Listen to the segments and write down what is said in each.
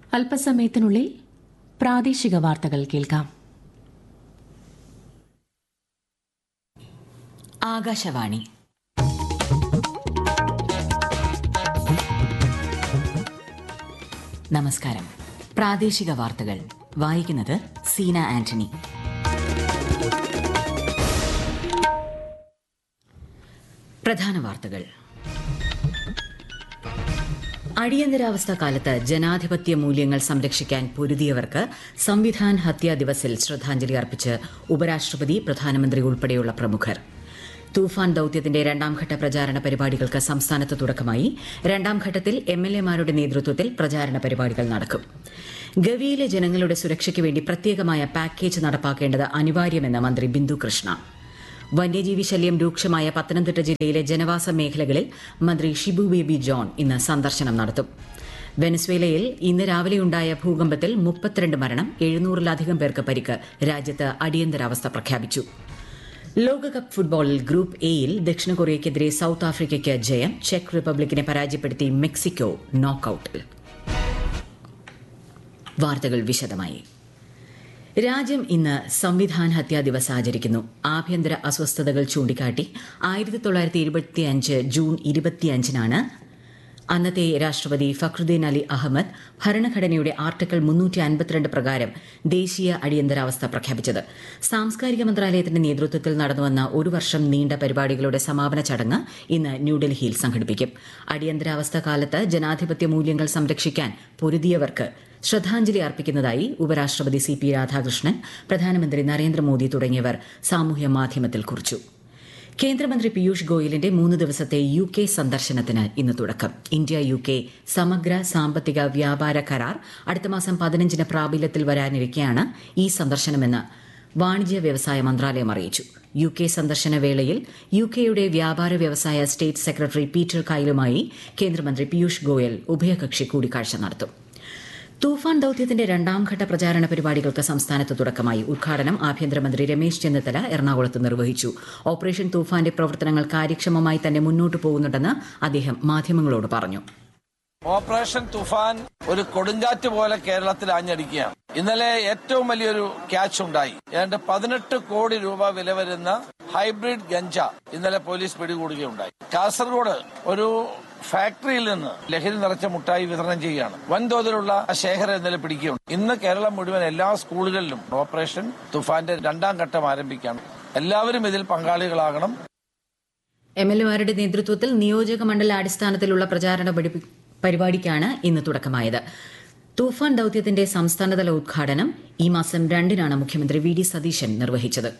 അല്പസമയത്തിനുള്ളിൽ പ്രാദേശിക വാർത്തകൾ കേൾക്കാം ആകാശവാണി നമസ്കാരം പ്രാദേശിക വാർത്തകൾ വായിക്കുന്നത് സീന ആന്റണി പ്രധാന വാർത്തകൾ അടിയന്തരാവസ്ഥ കാലത്ത് ജനാധിപത്യ മൂല്യങ്ങൾ സംരക്ഷിക്കാൻ പൊരുതിയവർക്ക് സംവിധാൻ ഹത്യാ ദിവസിൽ ശ്രദ്ധാഞ്ജലി അർപ്പിച്ച് ഉപരാഷ്ട്രപതി പ്രധാനമന്ത്രി ഉൾപ്പെടെയുള്ള പ്രമുഖർ തൂഫാൻ ദൌത്യത്തിന്റെ രണ്ടാംഘട്ട പ്രചാരണ പരിപാടികൾക്ക് സംസ്ഥാനത്ത് തുടക്കമായി രണ്ടാം ഘട്ടത്തിൽ എം എൽ എമാരുടെ നേതൃത്വത്തിൽ പ്രചാരണ പരിപാടികൾ നടക്കും ഗവിയിലെ ജനങ്ങളുടെ സുരക്ഷയ്ക്ക് വേണ്ടി പ്രത്യേകമായ പാക്കേജ് നടപ്പാക്കേണ്ടത് അനിവാര്യമെന്ന് മന്ത്രി ബിന്ദു കൃഷ്ണ വന്യജീവി ശല്യം രൂക്ഷമായ പത്തനംതിട്ട ജില്ലയിലെ ജനവാസ മേഖലകളിൽ മന്ത്രി ഷിബു ബേബി ജോൺ ഇന്ന് സന്ദർശനം നടത്തും വെനസ്വേലയിൽ ഇന്ന് രാവിലെയുണ്ടായ ഭൂകമ്പത്തിൽ മുപ്പത്തിരണ്ട് മരണം എഴുന്നൂറിലധികം പേർക്ക് പരിക്ക് രാജ്യത്ത് അടിയന്തരാവസ്ഥ പ്രഖ്യാപിച്ചു ലോകകപ്പ് ഫുട്ബോളിൽ ഗ്രൂപ്പ് എയിൽ ദക്ഷിണ കൊറിയയ്ക്കെതിരെ സൌത്ത് ആഫ്രിക്കയ്ക്ക് ജയം ചെക്ക് റിപ്പബ്ലിക്കിനെ പരാജയപ്പെടുത്തി മെക്സിക്കോ നോക്കൌട്ടിൽ വാർത്തകൾ വിശദമായി രാജ്യം ഇന്ന് സംവിധാൻ ഹത്യാ ദിവസ് ആചരിക്കുന്നു ആഭ്യന്തര അസ്വസ്ഥതകൾ ചൂണ്ടിക്കാട്ടി ആയിരത്തി തൊള്ളായിരത്തി ഇരുപത്തിയഞ്ച് ജൂൺ ഇരുപത്തിയഞ്ചിനാണ് അന്നത്തെ രാഷ്ട്രപതി ഫക്രുദ്ദീൻ അലി അഹമ്മദ് ഭരണഘടനയുടെ ആർട്ടിക്കിൾ മുന്നൂറ്റി അൻപത്തിരണ്ട് പ്രകാരം ദേശീയ അടിയന്തരാവസ്ഥ പ്രഖ്യാപിച്ചത് സാംസ്കാരിക മന്ത്രാലയത്തിന്റെ നേതൃത്വത്തിൽ നടന്നുവന്ന ഒരു വർഷം നീണ്ട പരിപാടികളുടെ സമാപന ചടങ്ങ് ഇന്ന് ന്യൂഡൽഹിയിൽ സംഘടിപ്പിക്കും അടിയന്തരാവസ്ഥ കാലത്ത് ജനാധിപത്യ മൂല്യങ്ങൾ സംരക്ഷിക്കാൻ പൊരുതിയവർക്ക് ശ്രദ്ധാഞ്ജലി അർപ്പിക്കുന്നതായി ഉപരാഷ്ട്രപതി സി പി രാധാകൃഷ്ണൻ പ്രധാനമന്ത്രി നരേന്ദ്രമോദി തുടങ്ങിയവർ സാമൂഹ്യ മാധ്യമത്തിൽ കുറിച്ചു കേന്ദ്രമന്ത്രി പീയൂഷ് ഗോയലിന്റെ മൂന്ന് ദിവസത്തെ യു കെ സന്ദർശനത്തിന് ഇന്ന് തുടക്കം ഇന്ത്യ യു കെ സമഗ്ര സാമ്പത്തിക വ്യാപാര കരാർ അടുത്ത മാസം പതിനഞ്ചിന് പ്രാബല്യത്തിൽ വരാനിരിക്കെയാണ് ഈ സന്ദർശനമെന്ന് വാണിജ്യ വ്യവസായ മന്ത്രാലയം അറിയിച്ചു യു കെ സന്ദർശന വേളയിൽ യു കെയുടെ വ്യാപാര വ്യവസായ സ്റ്റേറ്റ് സെക്രട്ടറി പീറ്റർ കൈലുമായി കേന്ദ്രമന്ത്രി പീയൂഷ് ഗോയൽ ഉഭയകക്ഷി കൂടിക്കാഴ്ച നടത്തും തൂഫാൻ ദൌത്യത്തിന്റെ രണ്ടാംഘട്ട പ്രചാരണ പരിപാടികൾക്ക് സംസ്ഥാനത്ത് തുടക്കമായി ഉദ്ഘാടനം ആഭ്യന്തരമന്ത്രി രമേശ് ചെന്നിത്തല എറണാകുളത്ത് നിർവഹിച്ചു ഓപ്പറേഷൻ തൂഫാന്റെ പ്രവർത്തനങ്ങൾ കാര്യക്ഷമമായി തന്നെ മുന്നോട്ടു പോകുന്നുണ്ടെന്ന് അദ്ദേഹം മാധ്യമങ്ങളോട് പറഞ്ഞു ഓപ്പറേഷൻ തുഫാൻ ഒരു കൊടുങ്കാറ്റ് പോലെ കേരളത്തിൽ ആഞ്ഞടിക്കുകയാണ് ഇന്നലെ ഏറ്റവും വലിയൊരു ക്യാച്ച് ഉണ്ടായി ഏതാണ്ട് പതിനെട്ട് കോടി രൂപ വില വരുന്ന ഹൈബ്രിഡ് ഗഞ്ച ഇന്നലെ പോലീസ് പിടികൂടുകയുണ്ടായി കാസർഗോഡ് ഒരു ഫാക്ടറിയിൽ നിന്ന് ലഹരി നിറച്ച മുട്ടായി വിതരണം ചെയ്യുകയാണ് വൻതോതിലുള്ള ശേഖരം ഇന്നലെ പിടിക്കുകയുണ്ട് ഇന്ന് കേരളം മുഴുവൻ എല്ലാ സ്കൂളുകളിലും ഓപ്പറേഷൻ തുഫാന്റെ രണ്ടാം ഘട്ടം ആരംഭിക്കുകയാണ് എല്ലാവരും ഇതിൽ പങ്കാളികളാകണം എം എൽ എമാരുടെ നേതൃത്വത്തിൽ നിയോജക മണ്ഡല അടിസ്ഥാനത്തിലുള്ള പ്രചാരണ പഠിപ്പി- പരിപാടിക്കാണ് ഇന്ന് തുടക്കമായത് തൂഫാൻ ദൌത്യത്തിന്റെ സംസ്ഥാനതല ഉദ്ഘാടനം ഈ മാസം രണ്ടിനാണ് മുഖ്യമന്ത്രി വി ഡി സതീശൻ നിർവഹിച്ചത്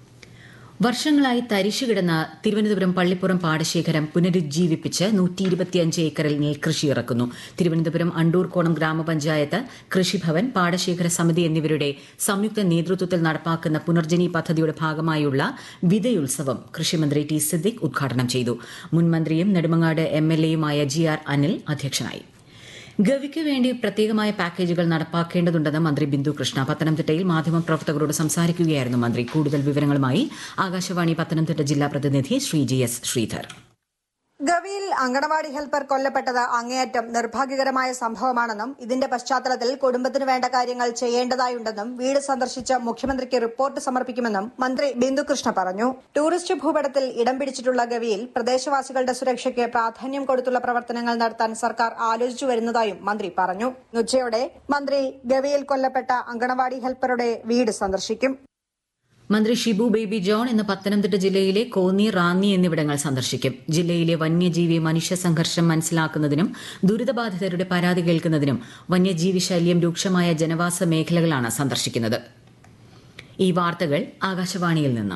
വർഷങ്ങളായി തരിശു കിടന്ന തിരുവനന്തപുരം പള്ളിപ്പുറം പാടശേഖരം പുനരുജ്ജീവിപ്പിച്ച് നൂറ്റി ഇരുപത്തിയഞ്ച് ഏക്കറിൽ നെൽകൃഷി ഇറക്കുന്നു തിരുവനന്തപുരം അണ്ടൂർക്കോണം ഗ്രാമപഞ്ചായത്ത് കൃഷിഭവൻ പാടശേഖര സമിതി എന്നിവരുടെ സംയുക്ത നേതൃത്വത്തിൽ നടപ്പാക്കുന്ന പുനർജനി പദ്ധതിയുടെ ഭാഗമായുള്ള വിതയുത്സവം കൃഷിമന്ത്രി ടി സിദ്ദിഖ് ഉദ്ഘാടനം ചെയ്തു മുൻ മന്ത്രിയും നെടുമങ്ങാട് എം എൽ എയുമായ ജി ആർ അനിൽ അധ്യക്ഷനായി ഗവിക്ക് വേണ്ടി പ്രത്യേകമായ പാക്കേജുകൾ നടപ്പാക്കേണ്ടതുണ്ടെന്ന് മന്ത്രി ബിന്ദു കൃഷ്ണ പത്തനംതിട്ടയിൽ മാധ്യമപ്രവർത്തകരോട് സംസാരിക്കുകയായിരുന്നു മന്ത്രി കൂടുതൽ വിവരങ്ങളുമായി ആകാശവാണി പത്തനംതിട്ട ജില്ലാ പ്രതിനിധി ശ്രീ ജി എസ് ശ്രീധർ ഗവിയിൽ അങ്കണവാടി ഹെൽപ്പർ കൊല്ലപ്പെട്ടത് അങ്ങേയറ്റം നിർഭാഗ്യകരമായ സംഭവമാണെന്നും ഇതിന്റെ പശ്ചാത്തലത്തിൽ കുടുംബത്തിന് വേണ്ട കാര്യങ്ങൾ ചെയ്യേണ്ടതായുണ്ടെന്നും വീട് സന്ദർശിച്ച് മുഖ്യമന്ത്രിക്ക് റിപ്പോർട്ട് സമർപ്പിക്കുമെന്നും മന്ത്രി ബിന്ദുകൃഷ്ണ പറഞ്ഞു ടൂറിസ്റ്റ് ഭൂപടത്തിൽ ഇടം പിടിച്ചിട്ടുള്ള ഗവിയിൽ പ്രദേശവാസികളുടെ സുരക്ഷയ്ക്ക് പ്രാധാന്യം കൊടുത്തുള്ള പ്രവർത്തനങ്ങൾ നടത്താൻ സർക്കാർ ആലോചിച്ചു വരുന്നതായും മന്ത്രി പറഞ്ഞു ഉച്ചയോടെ മന്ത്രി ഗവിയിൽ കൊല്ലപ്പെട്ട അങ്കണവാടി ഹെൽപ്പറുടെ വീട് സന്ദർശിക്കും മന്ത്രി ഷിബു ബേബി ജോൺ ഇന്ന് പത്തനംതിട്ട ജില്ലയിലെ കോന്നി റാന്നി എന്നിവിടങ്ങൾ സന്ദർശിക്കും ജില്ലയിലെ വന്യജീവി മനുഷ്യ സംഘർഷം മനസ്സിലാക്കുന്നതിനും ദുരിതബാധിതരുടെ പരാതി കേൾക്കുന്നതിനും വന്യജീവി ശല്യം രൂക്ഷമായ ജനവാസ മേഖലകളാണ് സന്ദർശിക്കുന്നത് ഈ വാർത്തകൾ ആകാശവാണിയിൽ നിന്ന്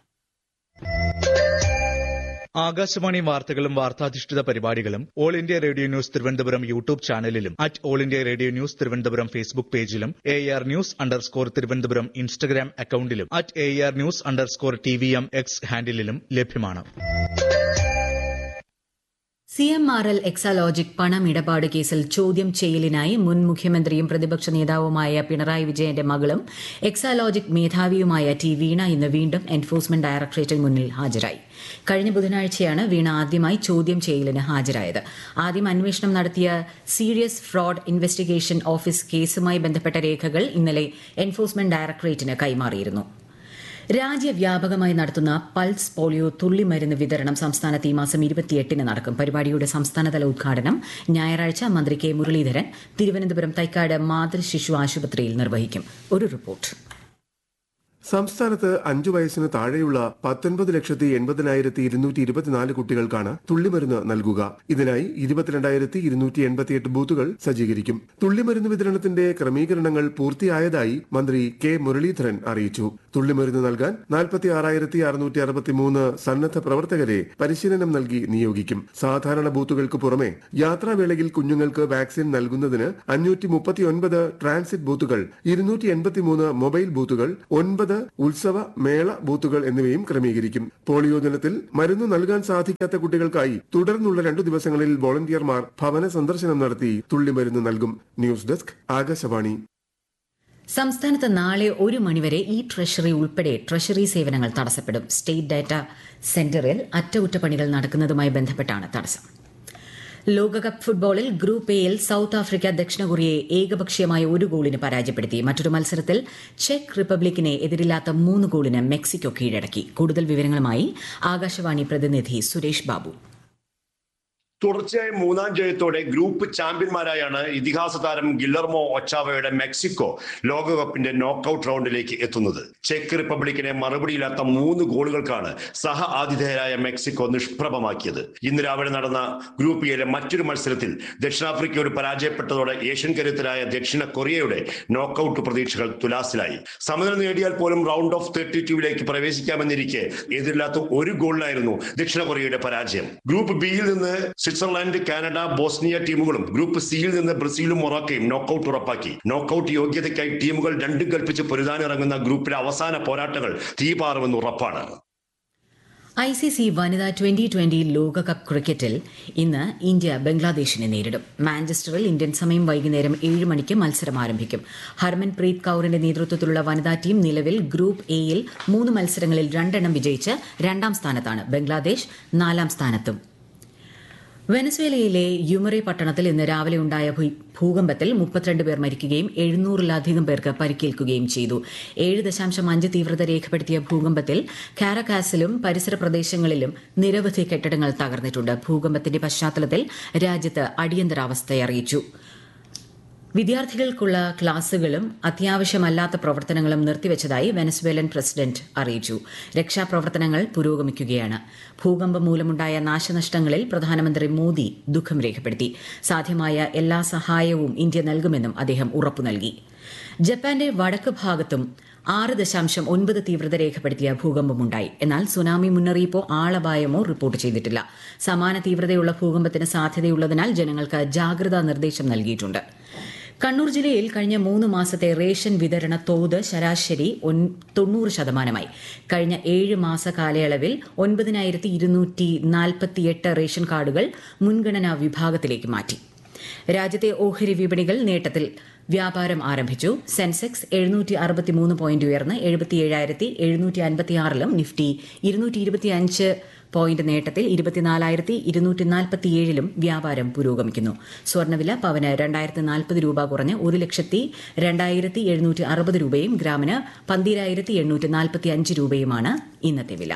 ആകാശവാണി വാർത്തകളും വാർത്താധിഷ്ഠിത പരിപാടികളും All India Radio news Thiruvananthapuram YouTube ചാനലിലും at All India Radio news Thiruvananthapuram Facebook പേജിലും A R news underscore Thiruvananthapuram Instagram അക്കൌണ്ടിലും at A R news underscore T V M X ഹാൻഡിലും ലഭ്യമാണ് C M R L Exalogic പണമിടപാട് കേസിൽ ചോദ്യം ചെയ്യലിനായി മുൻ മുഖ്യമന്ത്രിയും പ്രതിപക്ഷ നേതാവുമായ പിണറായി വിജയന്റെ മകളും എക്സാലോജിക് മേധാവിയുമായ ടി വീണ ഇന്ന് വീണ്ടും എൻഫോഴ്സ്മെന്റ് ഡയറക്ടറേറ്റിന് മുന്നിൽ ഹാജരായി കഴിഞ്ഞ ബുധനാഴ്ചയാണ് വീണ ആദ്യമായി ചോദ്യം ചെയ്യലിന് ഹാജരായത് ആദ്യം അന്വേഷണം നടത്തിയ സീരിയസ് ഫ്രോഡ് ഇൻവെസ്റ്റിഗേഷൻ ഓഫീസ് കേസുമായി ബന്ധപ്പെട്ട രേഖകൾ ഇന്നലെ എൻഫോഴ്സ്മെന്റ് ഡയറക്ടറേറ്റിന് കൈമാറിയിരുന്നു രാജ്യവ്യാപകമായി നടത്തുന്ന പൾസ് പോളിയോ തുള്ളിമരുന്ന് വിതരണം സംസ്ഥാനത്ത് ഈ മാസം ഇരുപത്തിയെട്ടിന് നടക്കും പരിപാടിയുടെ സംസ്ഥാനതല ഉദ്ഘാടനം ഞായറാഴ്ച മന്ത്രി കെ മുരളീധരൻ തിരുവനന്തപുരം തൈക്കാട് മാതൃശിശു ആശുപത്രിയിൽ നിർവഹിക്കും ഒരു റിപ്പോർട്ട് സംസ്ഥാനത്ത് അഞ്ചു വയസ്സിന് താഴെയുള്ള പത്തൊൻപത് ലക്ഷത്തി എൺപതിനായിരത്തി ഇരുന്നൂറ്റി ഇരുപത്തിനാല് കുട്ടികൾക്കാണ് തുള്ളിമരുന്ന് നൽകുക ഇതിനായി ഇരുപത്തിരണ്ടായിരത്തി ഇരുന്നൂറ്റി എൺപത്തിയെട്ട് ബൂത്തുകൾ സജ്ജീകരിക്കും തുള്ളിമരുന്ന് വിതരണത്തിന്റെ ക്രമീകരണങ്ങൾ പൂർത്തിയായതായി മന്ത്രി കെ മുരളീധരൻ അറിയിച്ചു തുള്ളിമരുന്ന് നൽകാൻ നാൽപ്പത്തി ആറായിരത്തി അറുന്നൂറ്റി അറുപത്തി മൂന്ന് സന്നദ്ധ പ്രവർത്തകരെ പരിശീലനം നൽകി നിയോഗിക്കും സാധാരണ ബൂത്തുകൾക്ക് പുറമെ യാത്രാവേളയിൽ കുഞ്ഞുങ്ങൾക്ക് വാക്സിൻ നൽകുന്നതിന് അഞ്ഞൂറ്റി മുപ്പത്തിയൊൻപത് ട്രാൻസിറ്റ് ബൂത്തുകൾ ഇരുന്നൂറ്റി എൺപത്തിമൂന്ന് മൊബൈൽ ബൂത്തുകൾ ഒൻപത് ഉത്സവ മേള ബൂത്തുകൾ എന്നിവയും ക്രമീകരിക്കും പോളിയോ ദിനത്തിൽ മരുന്ന് നൽകാൻ സാധിക്കാത്ത കുട്ടികൾക്കായി തുടർന്നുള്ള രണ്ടു ദിവസങ്ങളിൽ വോളണ്ടിയർമാർ ഭവന സന്ദർശനം നടത്തി തുള്ളിമരുന്ന് നൽകും ന്യൂസ് ഡെസ്ക് ആകാശവാണി സംസ്ഥാനത്ത് നാളെ ഒരു മണിവരെ ഇ ട്രഷറി ഉൾപ്പെടെ ട്രഷറി സേവനങ്ങൾ തടസ്സപ്പെടും സ്റ്റേറ്റ് ഡാറ്റ സെന്ററിൽ അറ്റകുറ്റപ്പണികൾ നടക്കുന്നതുമായി ബന്ധപ്പെട്ടാണ് തടസ്സം ലോകകപ്പ് ഫുട്ബോളിൽ ഗ്രൂപ്പ് എയിൽ സൌത്ത് ആഫ്രിക്ക ദക്ഷിണ കൊറിയയെ ഏകപക്ഷീയമായ ഒരു ഗോളിന് പരാജയപ്പെടുത്തി മറ്റൊരു മത്സരത്തിൽ ചെക്ക് റിപ്പബ്ലിക്കിനെ എതിരില്ലാത്ത മൂന്ന് ഗോളിന് മെക്സിക്കോ കീഴടക്കി കൂടുതൽ വിവരങ്ങളുമായി ആകാശവാണി പ്രതിനിധി സുരേഷ് ബാബു തുടർച്ചയായ മൂന്നാം ജയത്തോടെ ഗ്രൂപ്പ് ചാമ്പ്യന്മാരായാണ് ഇതിഹാസ താരം ഗില്ലർമോ ഒച്ചാവയുടെ മെക്സിക്കോ ലോകകപ്പിന്റെ നോക്കൌട്ട് റൗണ്ടിലേക്ക് എത്തുന്നത് ചെക്ക് റിപ്പബ്ലിക്കിനെ മറുപടിയില്ലാത്ത മൂന്ന് ഗോളുകൾക്കാണ് സഹ ആതിഥേയരായ മെക്സിക്കോ നിഷ്പ്രഭമാക്കിയത് ഇന്ന് രാവിലെ നടന്ന ഗ്രൂപ്പ് എയിലെ മറ്റൊരു മത്സരത്തിൽ ദക്ഷിണാഫ്രിക്കയോട് പരാജയപ്പെട്ടതോടെ ഏഷ്യൻ കരുത്തരായ ദക്ഷിണ കൊറിയയുടെ നോക്കൌട്ട് പ്രതീക്ഷകൾ തുലാസിലായി സമനില നേടിയാൽ പോലും റൗണ്ട് ഓഫ് തേർട്ടി ടൂവിലേക്ക് പ്രവേശിക്കാമെന്നിരിക്കെ എതിരില്ലാത്ത ഒരു ഗോളിനായിരുന്നു ദക്ഷിണ കൊറിയയുടെ പരാജയം ഗ്രൂപ്പ് ബിയിൽ നിന്ന് സ്വിറ്റ്സർലാൻഡ് കാനഡ ബോസ്നിയ ടീമുകളും ഗ്രൂപ്പ് സിയിൽ നിന്ന് ബ്രസീലും മൊറോക്കയും നോക്കൌട്ട് ഉറപ്പാക്കി നോക്കൌട്ട് യോഗ്യതയ്ക്കായി ടീമുകൾ രണ്ടും കൽപ്പിച്ച് പൊരുതാനിറങ്ങുന്ന ഗ്രൂപ്പിലെ അവസാന പോരാട്ടങ്ങൾ തീപാറുമെന്ന് ഉറപ്പാണ് ഐ സി സി വനിതാ ട്വന്റി ട്വന്റി ലോകകപ്പ് ക്രിക്കറ്റിൽ ഇന്ന് ഇന്ത്യ ബംഗ്ലാദേശിനെ നേരിടും മാഞ്ചസ്റ്ററിൽ ഇന്ത്യൻ സമയം വൈകുന്നേരം ഏഴ് മണിക്ക് മത്സരം ആരംഭിക്കും ഹർമൻപ്രീത് കൌറിന്റെ നേതൃത്വത്തിലുള്ള വനിതാ ടീം നിലവിൽ ഗ്രൂപ്പ് എയിൽ മൂന്ന് മത്സരങ്ങളിൽ രണ്ടെണ്ണം വിജയിച്ച് രണ്ടാം സ്ഥാനത്താണ് ബംഗ്ലാദേശ് നാലാം സ്ഥാനത്തും വെനസ്വേലയിലെ യുമറെ പട്ടണത്തിൽ ഇന്ന് രാവിലെ ഉണ്ടായ ഭൂ- ഭൂകമ്പത്തിൽ മുപ്പത്തിരണ്ട് പേർ മരിക്കുകയും എഴുന്നൂറിലധികം പേർക്ക് പരിക്കേൽക്കുകയും ചെയ്തു ഏഴ് ദശാംശം അഞ്ച് തീവ്രത രേഖപ്പെടുത്തിയ ഭൂകമ്പത്തിൽ കാരക്കാസിലും പരിസര പ്രദേശങ്ങളിലും നിരവധി കെട്ടിടങ്ങൾ തകർന്നിട്ടുണ്ട് ഭൂകമ്പത്തിന്റെ പശ്ചാത്തലത്തിൽ രാജ്യത്ത് അടിയന്തരാവസ്ഥ അറിയിച്ചു വിദ്യാർത്ഥികൾക്കുള്ള ക്ലാസുകളും അത്യാവശ്യമല്ലാത്ത പ്രവർത്തനങ്ങളും നിർത്തിവച്ചതായി വെനസ്വേലൻ പ്രസിഡന്റ് അറിയിച്ചു രക്ഷാപ്രവർത്തനങ്ങൾ പുരോഗമിക്കുകയാണ് ഭൂകമ്പം മൂലമുണ്ടായ നാശനഷ്ടങ്ങളിൽ പ്രധാനമന്ത്രി മോദി ദുഃഖം രേഖപ്പെടുത്തി സാധ്യമായ എല്ലാ സഹായവും ഇന്ത്യ നൽകുമെന്നും അദ്ദേഹം ഉറപ്പു നൽകി ജപ്പാന്റെ വടക്ക് ഭാഗത്തും ആറ് ദശാംശം ഒൻപത് തീവ്രത രേഖപ്പെടുത്തിയ ഭൂകമ്പമുണ്ടായി എന്നാൽ സുനാമി മുന്നറിയിപ്പോ ആളപായമോ റിപ്പോർട്ട് ചെയ്തിട്ടില്ല സമാന തീവ്രതയുള്ള ഭൂകമ്പത്തിന് സാധ്യതയുള്ളതിനാൽ ജനങ്ങൾക്ക് ജാഗ്രതാ നിർദ്ദേശം നൽകിയിട്ടുണ്ട് കണ്ണൂർ ജില്ലയിൽ കഴിഞ്ഞ മൂന്ന് മാസത്തെ റേഷൻ വിതരണ തോത് ശരാശരി ഒൻ- തൊണ്ണൂറ് ശതമാനമായി കഴിഞ്ഞ ഏഴ് മാസ കാലയളവിൽ ഒൻപതിനായിരത്തി ഇരുന്നൂറ്റി നാൽപ്പത്തിയെട്ട് റേഷൻ കാർഡുകൾ മുൻഗണനാ വിഭാഗത്തിലേക്ക് മാറ്റി രാജ്യത്തെ ഓഹരി വിപണികൾ നേട്ടത്തിൽ വ്യാപാരം ആരംഭിച്ചു സെൻസെക്സ് എഴുന്നൂറ്റി അറുപത്തിമൂന്ന് പോയിന്റ് ഉയർന്ന് എഴുപത്തിയേഴായിരത്തി എഴുന്നൂറ്റി അൻപത്തിയാറിലും നിഫ്റ്റി ഇരുന്നൂറ്റി ഇരുപത്തിയഞ്ച് പോയിന്റ് നേട്ടത്തിൽ ഇരുപത്തിനാലായിരത്തി ഇരുന്നൂറ്റി നാൽപ്പത്തിയേഴിലും വ്യാപാരം പുരോഗമിക്കുന്നു സ്വർണ്ണവില പവന് രണ്ടായിരത്തി നാൽപ്പത് രൂപ കുറഞ്ഞ് ഒരു ലക്ഷത്തി രണ്ടായിരത്തി എഴുന്നൂറ്റി അറുപത് രൂപയും ഗ്രാമിന് പന്തിരായിരത്തി എണ്ണൂറ്റി നാൽപ്പത്തി അഞ്ച് രൂപയുമാണ് ഇന്നത്തെ വില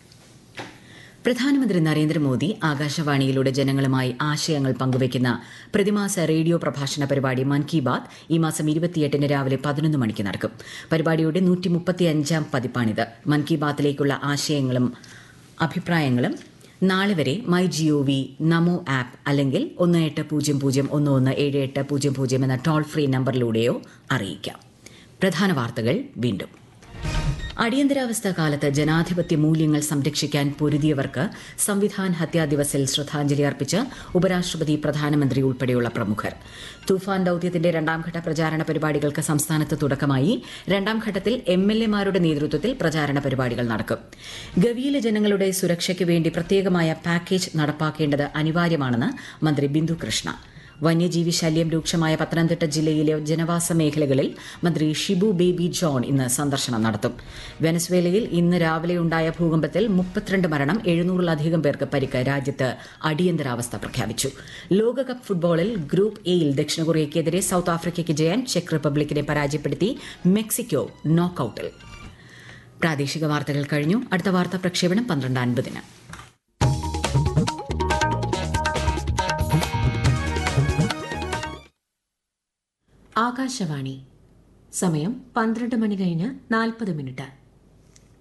പ്രധാനമന്ത്രി നരേന്ദ്രമോദി ആകാശവാണിയിലൂടെ ജനങ്ങളുമായി ആശയങ്ങൾ പങ്കുവയ്ക്കുന്ന പ്രതിമാസ റേഡിയോ പ്രഭാഷണ പരിപാടി മൻ കി ബാത് ഈ മാസം ഇരുപത്തിയെട്ടിന് രാവിലെ പതിനൊന്ന് മണിക്ക് നടക്കും പരിപാടിയുടെ നൂറ്റി മുപ്പത്തിയഞ്ചാം പതിപ്പാണിത് മൻ കി ബാത്തിലേക്കുള്ള ആശയങ്ങളും അഭിപ്രായങ്ങളും നാളെ വരെ my G O V NaMo അല്ലെങ്കിൽ ഒന്ന് എട്ട് പൂജ്യം പൂജ്യം ഒന്ന് ഒന്ന് ഏഴ് എട്ട് പൂജ്യം പൂജ്യം എന്ന ടോൾ ഫ്രീ നമ്പറിലൂടെയോ അറിയിക്കാം പ്രധാന വാർത്തകൾ വീണ്ടും അടിയന്തരാവസ്ഥ കാലത്ത് ജനാധിപത്യ മൂല്യങ്ങൾ സംരക്ഷിക്കാൻ പൊരുതിയവർക്ക് സംവിധാൻ ഹത്യാ ദിവസിൽ ശ്രദ്ധാഞ്ജലി അർപ്പിച്ച് ഉപരാഷ്ട്രപതി പ്രധാനമന്ത്രി ഉൾപ്പെടെയുള്ള പ്രമുഖർ തൂഫാൻ ദൌത്യത്തിന്റെ രണ്ടാംഘട്ട പ്രചാരണ പരിപാടികൾക്ക് സംസ്ഥാനത്ത് തുടക്കമായി രണ്ടാം ഘട്ടത്തിൽ എം എൽ എമാരുടെ നേതൃത്വത്തിൽ പ്രചാരണ പരിപാടികൾ നടക്കും ഗവിയിലെ ജനങ്ങളുടെ സുരക്ഷയ്ക്ക് വേണ്ടി പ്രത്യേകമായ പാക്കേജ് നടപ്പാക്കേണ്ടത് അനിവാര്യമാണെന്ന് മന്ത്രി ബിന്ദു കൃഷ്ണ വന്യജീവി ശല്യം രൂക്ഷമായ പത്തനംതിട്ട ജില്ലയിലെ ജനവാസ മേഖലകളിൽ മന്ത്രി ഷിബു ബേബി ജോൺ ഇന്ന് സന്ദർശനം നടത്തും വെനസ്വേലയിൽ ഇന്ന് രാവിലെയുണ്ടായ ഭൂകമ്പത്തിൽ മുപ്പത്തിരണ്ട് മരണം എഴുന്നൂറിലധികം പേർക്ക് പരിക്ക് രാജ്യത്ത് അടിയന്തരാവസ്ഥ പ്രഖ്യാപിച്ചു ലോകകപ്പ് ഫുട്ബോളിൽ ഗ്രൂപ്പ് എയിൽ ദക്ഷിണ കൊറിയയ്ക്കെതിരെ സൌത്ത് ആഫ്രിക്കയ്ക്ക് ജയൻ ചെക്ക് റിപ്പബ്ലിക്കിനെ പരാജയപ്പെടുത്തി മെക്സിക്കോ നോക്കൌട്ടിൽ പ്രാദേശിക വാർത്തകൾ കഴിഞ്ഞു അടുത്ത വാർത്താ പ്രക്ഷേപണം പന്ത്രണ്ട് അൻപതിന് ആകാശവാണി സമയം പന്ത്രണ്ട് മണി കഴിഞ്ഞ് നാൽപ്പത് മിനിറ്റ്